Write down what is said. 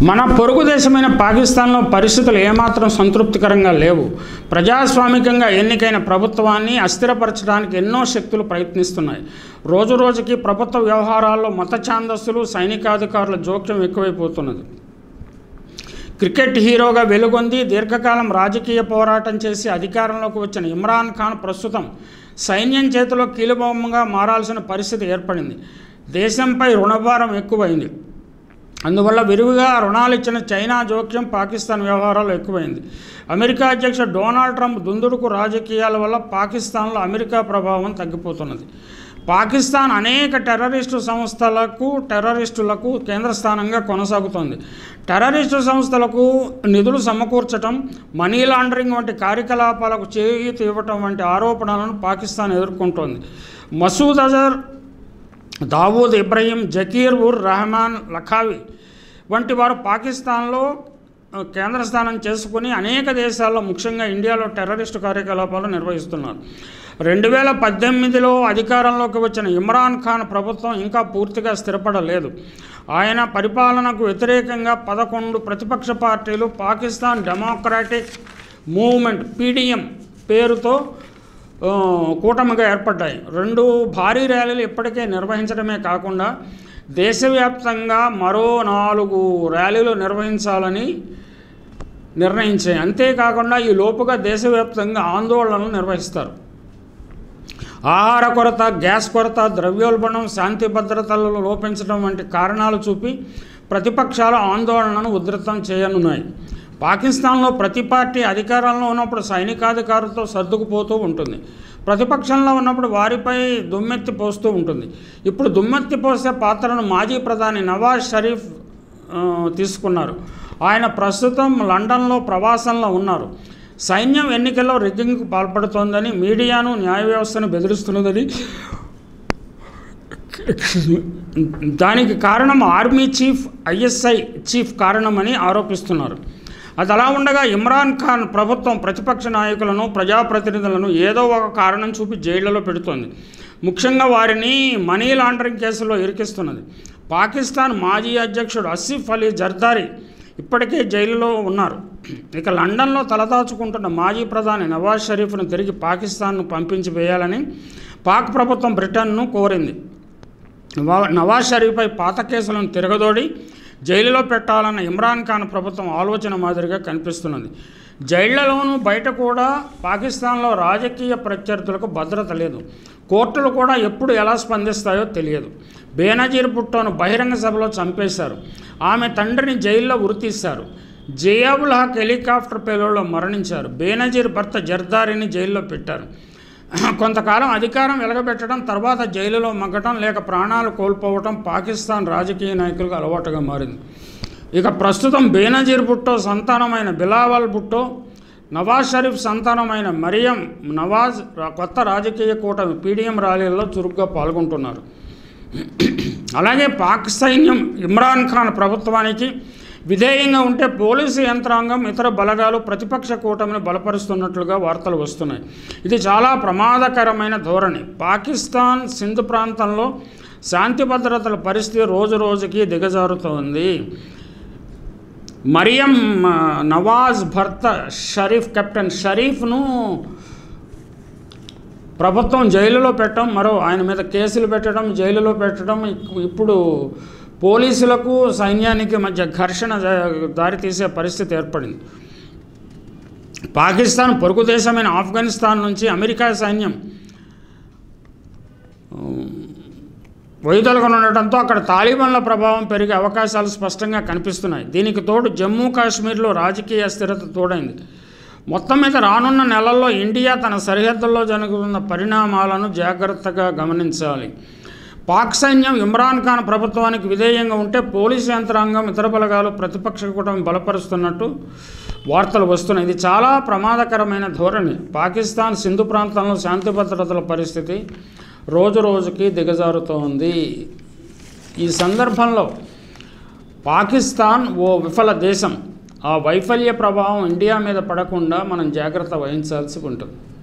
మన పొరుగు దేశమైన పాకిస్తాన్లో పరిస్థితులు ఏమాత్రం సంతృప్తికరంగా లేవు ప్రజాస్వామికంగా ఎన్నికైన ప్రభుత్వాన్ని అస్థిరపరచడానికి ఎన్నో శక్తులు ప్రయత్నిస్తున్నాయి రోజు రోజుకి ప్రభుత్వ వ్యవహారాల్లో మత ఛాందస్సులు సైనికాధికారుల జోక్యం ఎక్కువైపోతున్నది క్రికెట్ హీరోగా వెలుగొంది దీర్ఘకాలం రాజకీయ పోరాటం చేసి అధికారంలోకి వచ్చిన ఇమ్రాన్ ఖాన్ ప్రస్తుతం సైన్యం చేతిలో కీలుబొమ్మగా మారాల్సిన పరిస్థితి ఏర్పడింది దేశంపై రుణభారం ఎక్కువైంది అందువల్ల విరివిగా రుణాలు ఇచ్చిన చైనా జోక్యం పాకిస్తాన్ వ్యవహారాలు ఎక్కువైంది అమెరికా అధ్యక్షుడు డొనాల్డ్ ట్రంప్ దుందుడుకు రాజకీయాల వల్ల పాకిస్తాన్లో అమెరికా ప్రభావం తగ్గిపోతున్నది పాకిస్తాన్ అనేక టెర్రరిస్టు సంస్థలకు టెర్రరిస్టులకు కేంద్ర స్థానంగా కొనసాగుతోంది టెర్రరిస్టు సంస్థలకు నిధులు సమకూర్చడం మనీ లాండరింగ్ వంటి కార్యకలాపాలకు చేయూత ఇవ్వటం వంటి ఆరోపణలను పాకిస్తాన్ ఎదుర్కొంటోంది మసూద్ అజర్ దావూద్ ఇబ్రహీం జకీర్ ఉర్ రెహమాన్ లఖావి వంటి వారు పాకిస్తాన్లో ఆ, కేంద్ర స్థానం చేసుకుని అనేక దేశాల్లో ముఖ్యంగా ఇండియాలో టెర్రరిస్టు కార్యకలాపాలు నిర్వహిస్తున్నారు రెండు వేల పద్దెనిమిదిలో అధికారంలోకి వచ్చిన ఇమ్రాన్ ఖాన్ ప్రభుత్వం ఇంకా పూర్తిగా స్థిరపడలేదు ఆయన పరిపాలనకు వ్యతిరేకంగా పదకొండు ప్రతిపక్ష పార్టీలు పాకిస్తాన్ డెమోక్రాటిక్ మూవ్మెంట్ పీడిఎం పేరుతో ఆ, కూటమిగా ఏర్పడ్డాయి రెండు భారీ ర్యాలీలు ఇప్పటికే నిర్వహించడమే కాకుండా దేశవ్యాప్తంగా మరో నాలుగు ర్యాలీలు నిర్వహించాలని నిర్ణయించాయి అంతేకాకుండా ఈ లోపుగా దేశవ్యాప్తంగా ఆందోళనలు నిర్వహిస్తారు ఆహార కొరత గ్యాస్ కొరత ద్రవ్యోల్బణం శాంతి భద్రతలను లోపించడం వంటి కారణాలు చూపి ప్రతిపక్షాలు ఆందోళనను ఉధృతం చేయనున్నాయి పాకిస్తాన్లో ప్రతి పార్టీ అధికారంలో ఉన్నప్పుడు సైనికాధికారులతో సర్దుకుపోతూ ఉంటుంది ప్రతిపక్షంలో ఉన్నప్పుడు వారిపై దుమ్మెత్తి పోస్తూ ఉంటుంది ఇప్పుడు దుమ్మెత్తి పోసే పాత్రను మాజీ ప్రధాని నవాజ్ షరీఫ్ ఆ, తీసుకున్నారు ఆయన ప్రస్తుతం లండన్లో ప్రవాసంలో ఉన్నారు సైన్యం ఎన్నికల్లో రిగ్గింగ్కు పాల్పడుతోందని మీడియాను న్యాయ వ్యవస్థను బెదిరిస్తున్నదని దానికి కారణం ఆర్మీ చీఫ్ ఐఎస్ఐ చీఫ్ కారణమని ఆరోపిస్తున్నారు అది అలా ఉండగా ఇమ్రాన్ ఖాన్ ప్రభుత్వం ప్రతిపక్ష నాయకులను ప్రజాప్రతినిధులను ఏదో ఒక కారణం చూపి జైళ్లలో పెడుతోంది ముఖ్యంగా వారిని మనీ లాండరింగ్ కేసులో ఇరికిస్తున్నది పాకిస్తాన్ మాజీ అధ్యక్షుడు అసిఫ్ అలీ జర్దారీ ఇప్పటికే జైలులో ఉన్నారు ఇక లండన్లో తలదాచుకుంటున్న మాజీ ప్రధాని నవాజ్ షరీఫ్ను తిరిగి పాకిస్తాన్ను పంపించి వేయాలని పాక్ ప్రభుత్వం బ్రిటన్ను కోరింది నవా- నవాజ్ షరీఫ్పై పాత కేసులను తిరగదోడి జైలులో పెట్టాలన్న ఇమ్రాన్ ఖాన్ ప్రభుత్వం ఆలోచన మాదిరిగా కనిపిస్తున్నది జైళ్లలోనూ బయట కూడా పాకిస్తాన్లో రాజకీయ ప్రత్యర్థులకు భద్రత లేదు కోర్టులు కూడా ఎప్పుడు ఎలా స్పందిస్తాయో తెలియదు బేనజీర్ భుట్టోను బహిరంగ సభలో చంపేశారు ఆమె తండ్రిని జైల్లో ఉరితీశారు జియాబుల్ హక్ హెలికాప్టర్ పేలుడులో మరణించారు బేనజీర్ భర్త జర్దారిని జైల్లో పెట్టారు కొంతకాలం అధికారం వెలగబెట్టడం తర్వాత జైలులో మగ్గటం లేక ప్రాణాలు కోల్పోవటం పాకిస్తాన్ రాజకీయ నాయకులకు అలవాటుగా మారింది ఇక ప్రస్తుతం బేనజీర్ భుట్టో సంతానమైన బిలావల్ భుట్టో నవాజ్ షరీఫ్ సంతానమైన మరియం నవాజ్ రా- కొత్త రాజకీయ కూటమి పీడిఎం ర్యాలీల్లో చురుగ్గా పాల్గొంటున్నారు అలాగే పాక్ సైన్యం ఇమ్రాన్ ఖాన్ ప్రభుత్వానికి విధేయంగా ఉంటే పోలీసు యంత్రాంగం ఇతర బలగాలు ప్రతిపక్ష కూటమిని బలపరుస్తున్నట్లుగా వార్తలు వస్తున్నాయి ఇది చాలా ప్రమాదకరమైన ధోరణి పాకిస్తాన్ సింధు ప్రాంతంలో శాంతి భద్రతల పరిస్థితి రోజు రోజుకి దిగజారుతోంది మరియం ఆ, నవాజ్ భర్త షరీఫ్ కెప్టెన్ షరీఫ్ను ప్రభుత్వం జైలులో పెట్టడం మరో ఆయన మీద కేసులు పెట్టడం జైలులో పెట్టడం ఇక్- ఇప్పుడు పోలీసులకు సైన్యానికి మధ్య ఘర్షణ జ- దారితీసే పరిస్థితి ఏర్పడింది పాకిస్తాన్ పొరుగు దేశమైన ఆఫ్ఘనిస్తాన్ నుంచి అమెరికా సైన్యం వైదొలగను ఉండటంతో అక్కడ తాలిబాన్ల ప్రభావం పెరిగే అవకాశాలు స్పష్టంగా కనిపిస్తున్నాయి దీనికి తోడు జమ్మూ కాశ్మీర్లో రాజకీయ స్థిరత తోడైంది మొత్తం మీద రానున్న నెలల్లో ఇండియా తన సరిహద్దుల్లో జరుగుతున్న పరిణామాలను జాగ్రత్తగా గమనించాలి పాక్ సైన్యం ఇమ్రాన్ ఖాన్ ప్రభుత్వానికి విధేయంగా ఉంటే పోలీసు యంత్రాంగం ఇతర బలగాలు ప్రతిపక్ష కూటమి బలపరుస్తున్నట్టు వార్తలు వస్తున్నాయి ఇది చాలా ప్రమాదకరమైన ధోరణి పాకిస్తాన్ సింధు ప్రాంతంలో శాంతి భద్రతల పరిస్థితి రోజు రోజుకి దిగజారుతోంది ఈ సందర్భంలో పాకిస్తాన్ ఓ విఫల దేశం ఆ వైఫల్య ప్రభావం ఇండియా మీద పడకుండా మనం జాగ్రత్త వహించాల్సి ఉంటుంది